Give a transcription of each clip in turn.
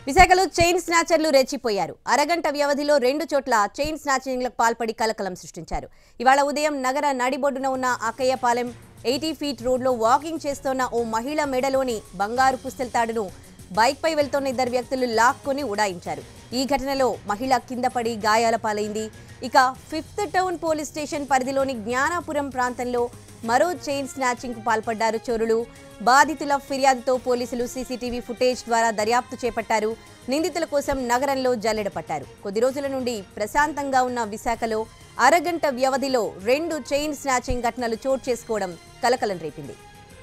విశాఖలో చైన్ స్నాచర్లు రెచ్చిపోయారు అరగంట వ్యవధిలో రెండు చోట్ల చైన్ స్నాచింగ్లకు పాల్పడి కలకలం సృష్టించారు ఇవాళ ఉదయం నగర నడిబొడ్డున ఉన్న అక్కయ్యపాలెం ఎయిటీ ఫీట్ రోడ్లో వాకింగ్ చేస్తోన్న ఓ మహిళ మెడలోని బంగారు పుస్తెల తాడును బైక్పై వెళ్తున్న ఇద్దరు వ్యక్తులు లాక్కొని ఉడాయించారు ఈ ఘటనలో మహిళ కింద పడి గాయాల పాలైంది ఇక ఫిఫ్త్ టౌన్ పోలీస్ స్టేషన్ పరిధిలోని జ్ఞానాపురం ప్రాంతంలో మరో చైన్ స్నాచింగ్ కు పాల్పడ్డారు చోరులు బాధితుల ఫిర్యాదుతో పోలీసులు సీసీటీవీ ఫుటేజ్ ద్వారా దర్యాప్తు చేపట్టారు నిందితుల కోసం నగరంలో జల్లెడ పట్టారు కొద్ది రోజుల నుండి ప్రశాంతంగా ఉన్న విశాఖలో అరగంట వ్యవధిలో రెండు చైన్ స్నాచింగ్ ఘటనలు చోటు చేసుకోవడం కలకలం రేపింది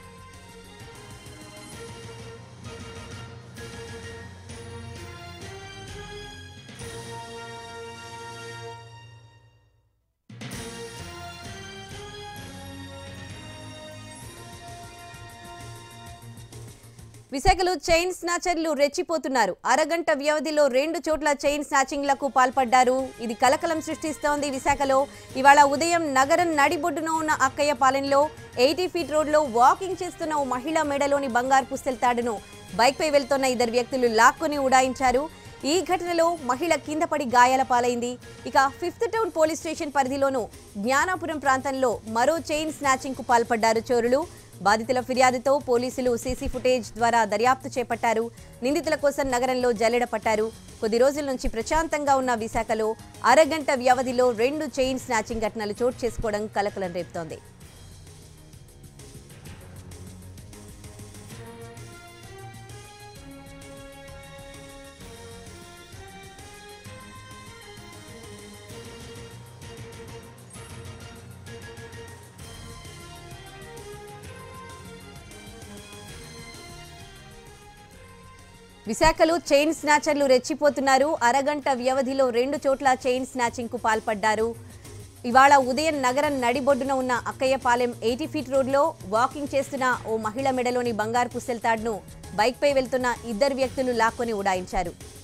విశాఖలో చైన్ స్నాచర్లు రెచ్చిపోతున్నారు అరగంట వ్యవధిలో రెండు చోట్ల చైన్ స్నాచింగ్లకు పాల్పడ్డారు ఇది కలకలం సృష్టిస్తోంది విశాఖలో ఇవాళ ఉదయం నగరం నడిబొడ్డున ఉన్న అక్కయ్య పాలెంలో ఎయిటీ ఫీట్ రోడ్లో వాకింగ్ చేస్తున్న ఓ మహిళ మెడలోని బంగారు పుస్తెల తాడును బైక్పై వెళ్తున్న ఇద్దరు వ్యక్తులు లాక్కొని ఉడాయించారు ఈ ఘటనలో మహిళ కింద పడి గాయాల పాలైంది ఇక ఫిఫ్త్ టౌన్ పోలీస్ స్టేషన్ పరిధిలోనూ జ్ఞానాపురం ప్రాంతంలో మరో చైన్ స్నాచింగ్ కు పాల్పడ్డారు చోరులు బాధితుల ఫిర్యాదుతో పోలీసులు సీసీ ఫుటేజ్ ద్వారా దర్యాప్తు చేపట్టారు నిందితుల కోసం నగరంలో జల్లెడ పట్టారు కొద్ది రోజుల నుంచి ప్రశాంతంగా ఉన్న విశాఖలో అరగంట వ్యవధిలో రెండు చైన్ స్నాచింగ్ ఘటనలు చోటు చేసుకోవడం కలకలం రేపుతోంది విశాఖలో చైన్ స్నాచర్లు రెచ్చిపోతున్నారు అరగంట వ్యవధిలో రెండు చోట్ల చైన్ స్నాచింగ్ కు పాల్పడ్డారు ఇవాళ ఉదయం నగరం నడిబొడ్డున ఉన్న అక్కయ్యపాలెం ఎయిటీ ఫీట్ రోడ్లో వాకింగ్ చేస్తున్న ఓ మహిళ మెడలోని బంగారు పుస్తెల తాడును బైక్పై వెళ్తున్న ఇద్దరు వ్యక్తులు లాక్కొని ఉడాయించారు